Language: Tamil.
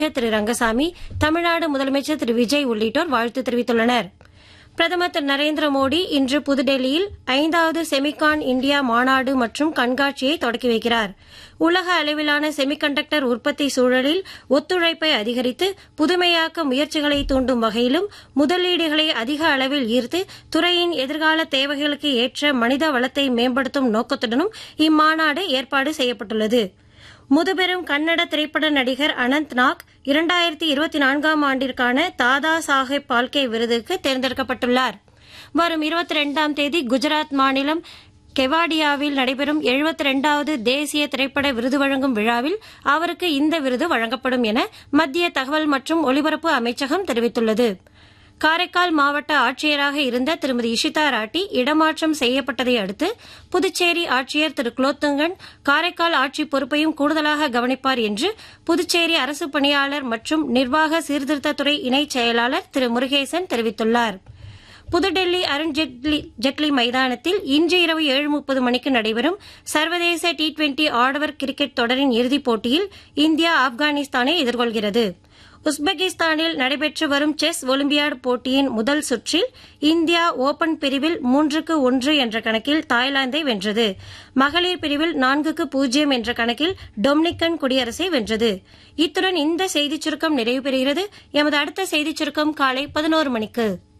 திரு ரங்கசாமி தமிழ்நாடு முதலமைச்சர் திரு விஜய் உள்ளிட்டோர் வாழ்த்து தெரிவித்துள்ளனர் பிரதமர் திரு நரேந்திர மோடி இன்று புதுடெல்லியில் ஐந்தாவது செமிகான் இந்தியா மாநாடு மற்றும் கண்காட்சியை தொடக்கி வைக்கிறார் உலக அளவிலான செமிகண்டக்டர் உற்பத்தி சூழலில் ஒத்துழைப்பை அதிகரித்து புதுமையாக்க முயற்சிகளை தூண்டும் வகையிலும் முதலீடுகளை அதிக அளவில் ஈர்த்து துறையின் எதிர்கால தேவைகளுக்கு ஏற்ற மனித வளத்தை மேம்படுத்தும் நோக்கத்துடனும் இம்மாநாடு ஏற்பாடு செய்யப்பட்டுள்ளது முதுபெரும் கன்னட திரைப்பட நடிகர் அனந்த் நாக் இரண்டாயிரத்தி இருபத்தி நான்காம் ஆண்டிற்கான தாதா சாஹேப் பால்கே விருதுக்கு தேர்ந்தெடுக்கப்பட்டுள்ளார் வரும் இருபத்தி ரெண்டாம் தேதி குஜராத் மாநிலம் கெவாடியாவில் நடைபெறும் எழுபத்தி ரெண்டாவது தேசிய திரைப்பட விருது வழங்கும் விழாவில் அவருக்கு இந்த விருது வழங்கப்படும் என மத்திய தகவல் மற்றும் ஒலிபரப்பு அமைச்சகம் தெரிவித்துள்ளது காரைக்கால் மாவட்ட ஆட்சியராக இருந்த திருமதி இஷிதா ராட்டி இடமாற்றம் செய்யப்பட்டதை அடுத்து புதுச்சேரி ஆட்சியர் திரு குலோத்துங்கன் காரைக்கால் ஆட்சி பொறுப்பையும் கூடுதலாக கவனிப்பார் என்று புதுச்சேரி அரசு பணியாளர் மற்றும் நிர்வாக சீர்திருத்தத்துறை இணைச் செயலாளர் திரு முருகேசன் தெரிவித்துள்ளார் புதுடெல்லி அருண் ஜெட்லி ஜெட்லி மைதானத்தில் இன்று இரவு ஏழு முப்பது மணிக்கு நடைபெறும் சர்வதேச டி டுவெண்டி ஆடவர் கிரிக்கெட் தொடரின் இறுதிப் போட்டியில் இந்தியா ஆப்கானிஸ்தானை எதிர்கொள்கிறது உஸ்பெகிஸ்தானில் நடைபெற்று வரும் செஸ் ஒலிம்பியாட் போட்டியின் முதல் சுற்றில் இந்தியா ஓபன் பிரிவில் மூன்றுக்கு ஒன்று என்ற கணக்கில் தாய்லாந்தை வென்றது மகளிர் பிரிவில் நான்குக்கு பூஜ்ஜியம் என்ற கணக்கில் டொமினிக்கன் குடியரசை வென்றது இத்துடன் இந்த செய்திச் சுருக்கம் நிறைவு பெறுகிறது எமது அடுத்த செய்திச் சுருக்கம் காலை பதினோரு மணிக்கு